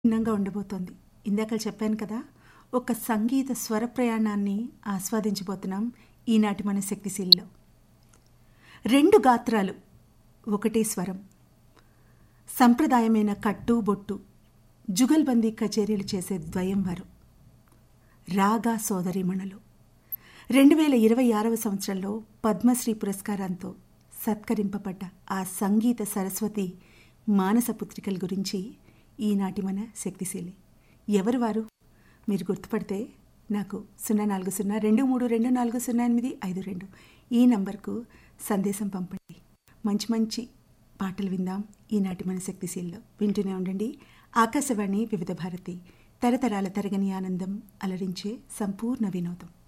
భిన్నంగా ఉండబోతోంది ఇందాక చెప్పాను కదా ఒక సంగీత స్వర ప్రయాణాన్ని ఆస్వాదించబోతున్నాం ఈనాటి మన శక్తిశీలిలో రెండు గాత్రాలు ఒకటే స్వరం సంప్రదాయమైన కట్టు బొట్టు జుగల్బందీ కచేరీలు చేసే ద్వయం వారు రాగా సోదరిమణులు రెండు వేల ఇరవై ఆరవ సంవత్సరంలో పద్మశ్రీ పురస్కారంతో సత్కరింపబడ్డ ఆ సంగీత సరస్వతి మానస పుత్రికల గురించి ఈనాటి మన శక్తిశీలి ఎవరు వారు మీరు గుర్తుపడితే నాకు సున్నా నాలుగు సున్నా రెండు మూడు రెండు నాలుగు సున్నా ఎనిమిది ఐదు రెండు ఈ నంబర్కు సందేశం పంపండి మంచి మంచి పాటలు విందాం ఈనాటి మన శక్తిశీల్లో వింటూనే ఉండండి ఆకాశవాణి వివిధ భారతి తరతరాల తరగని ఆనందం అలరించే సంపూర్ణ వినోదం